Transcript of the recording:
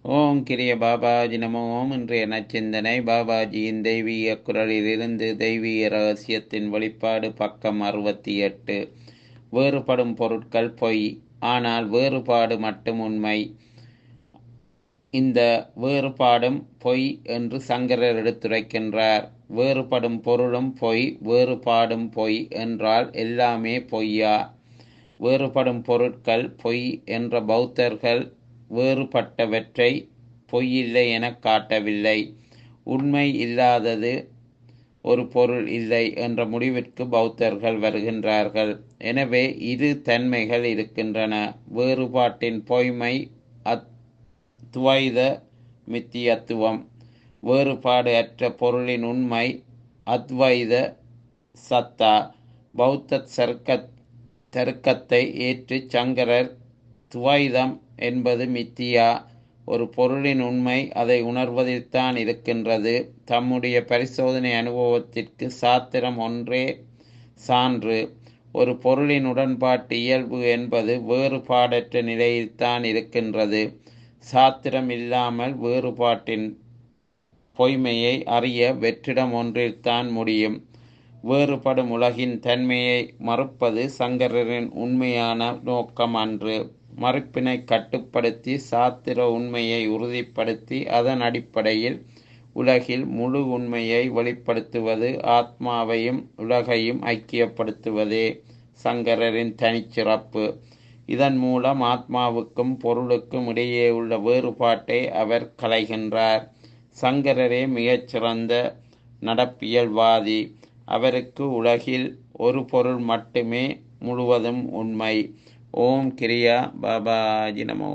ஓம் கிரிய பாபாஜி நமோ ஓம் இன்றைய நச்சிந்தனை பாபாஜியின் தெய்வீக குரலிலிருந்து தெய்வீக ரகசியத்தின் வெளிப்பாடு பக்கம் அறுபத்தி எட்டு வேறுபடும் பொருட்கள் பொய் ஆனால் வேறுபாடு மட்டும் உண்மை இந்த வேறுபாடும் பொய் என்று சங்கரர் எடுத்துரைக்கின்றார் வேறுபடும் பொருளும் பொய் வேறுபாடும் பொய் என்றால் எல்லாமே பொய்யா வேறுபடும் பொருட்கள் பொய் என்ற பௌத்தர்கள் வேறுபட்டவற்றை பொய்யில்லை என காட்டவில்லை உண்மை இல்லாதது ஒரு பொருள் இல்லை என்ற முடிவிற்கு பௌத்தர்கள் வருகின்றார்கள் எனவே இரு தன்மைகள் இருக்கின்றன வேறுபாட்டின் பொய்மை அத்வைத மித்தியத்துவம் வேறுபாடு அற்ற பொருளின் உண்மை அத்வைத சத்தா பௌத்த சர்க்க தருக்கத்தை ஏற்று சங்கரர் துவைதம் என்பது மித்தியா ஒரு பொருளின் உண்மை அதை உணர்வதில்தான் இருக்கின்றது தம்முடைய பரிசோதனை அனுபவத்திற்கு சாத்திரம் ஒன்றே சான்று ஒரு பொருளின் உடன்பாட்டு இயல்பு என்பது வேறுபாடற்ற நிலையில்தான் இருக்கின்றது சாத்திரம் இல்லாமல் வேறுபாட்டின் பொய்மையை அறிய வெற்றிடம் ஒன்றில்தான் முடியும் வேறுபடும் உலகின் தன்மையை மறுப்பது சங்கரரின் உண்மையான நோக்கம் அன்று மறுப்பினை கட்டுப்படுத்தி சாத்திர உண்மையை உறுதிப்படுத்தி அதன் அடிப்படையில் உலகில் முழு உண்மையை வெளிப்படுத்துவது ஆத்மாவையும் உலகையும் ஐக்கியப்படுத்துவதே சங்கரரின் தனிச்சிறப்பு இதன் மூலம் ஆத்மாவுக்கும் பொருளுக்கும் இடையே உள்ள வேறுபாட்டை அவர் களைகின்றார் சங்கரரே மிகச்சிறந்த நடப்பியல்வாதி அவருக்கு உலகில் ஒரு பொருள் மட்டுமே முழுவதும் உண்மை ஓம் கிரியா பாபாஜி நமோ